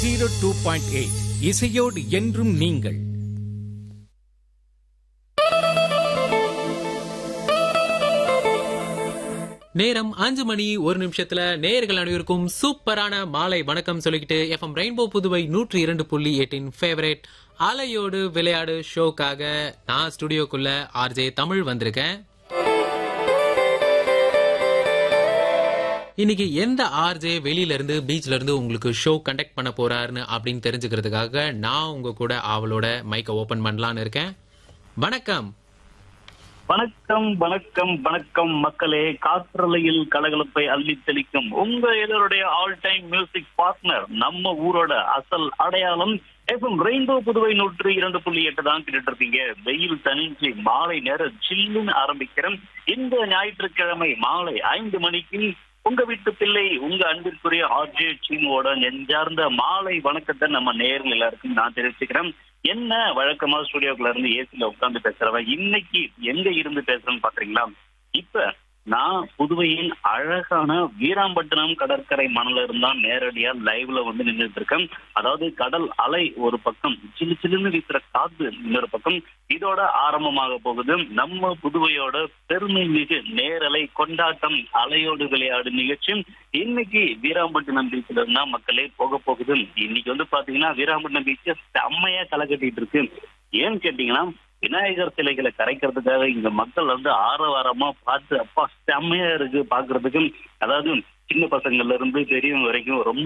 zero two point eight இசையோடு என்றும் நீங்கள் நேரம் அஞ்சு மணி ஒரு நிமிஷத்துல நேயர்கள் அனைவருக்கும் சூப்பரான மாலை வணக்கம் சொல்லிக்கிட்டு எஃப்எம் ரெயின்போ புதுவை நூற்றி இரண்டு புள்ளி எட்டின் ஃபேவரேட் அலையோடு விளையாடு ஷோக்காக நான் ஸ்டுடியோக்குள்ள ஆர்ஜே தமிழ் வந்திருக்கேன் இன்னைக்கு எந்த ஆர்ஜே வெளியில இருந்து பீச்ல இருந்து உங்களுக்கு ஷோ கண்டக்ட் பண்ண போறாருன்னு அப்படின்னு தெரிஞ்சுக்கிறதுக்காக நான் உங்க கூட அவளோட மைக்கை ஓபன் பண்ணலான்னு இருக்கேன் வணக்கம் வணக்கம் வணக்கம் வணக்கம் மக்களே காற்றலையில் கலகலப்பை அள்ளி தெளிக்கும் உங்க எல்லோருடைய ஆல் டைம் மியூசிக் பார்ட்னர் நம்ம ஊரோட அசல் அடையாளம் எஃப்எம் ரெயின்போ புதுவை நூற்று இரண்டு புள்ளி எட்டு தான் கேட்டுட்டு இருக்கீங்க வெயில் தனிஞ்சு மாலை நேரம் சில்லுன்னு ஆரம்பிக்கிறோம் இந்த ஞாயிற்றுக்கிழமை மாலை ஐந்து மணிக்கு உங்க வீட்டு பிள்ளை உங்க அன்பிற்குரிய ஆர்ஜே சீனோட நெஞ்சார்ந்த மாலை வணக்கத்தை நம்ம நேரில் எல்லாருக்கும் நான் தெரிவிச்சுக்கிறேன் என்ன வழக்கமா ஸ்டுடியோக்குள்ள இருந்து ஏசில உட்கார்ந்து பேசுறவன் இன்னைக்கு எங்க இருந்து பேசுறேன்னு பாக்குறீங்களா இப்ப நான் புதுவையின் அழகான வீராம்பட்டினம் கடற்கரை மணல இருந்தா நேரடியா லைவ்ல வந்து நின்றுட்டு இருக்கேன் அதாவது கடல் அலை ஒரு பக்கம் சிலு சிலுன்னு வீசுற காத்து இன்னொரு பக்கம் இதோட ஆரம்பமாக போகுது நம்ம புதுவையோட பெருமை மிகு நேரலை கொண்டாட்டம் அலையோடு விளையாடு நிகழ்ச்சி இன்னைக்கு வீராம்பட்டினம் பீச்ல இருந்தா மக்களே போக போகுது இன்னைக்கு வந்து பாத்தீங்கன்னா வீராம்பட்டினம் பீச் செம்மையா களை கட்டிட்டு இருக்கு ஏன்னு கேட்டீங்கன்னா விநாயகர் சிலைகளை கரைக்கிறதுக்காக இங்க மக்கள் வந்து ஆரவாரமா பார்த்து அப்பா செம்மையா இருக்கு பாக்குறதுக்கு அதாவது சின்ன பசங்கள்ல இருந்து பெரியவங்க வரைக்கும் ரொம்ப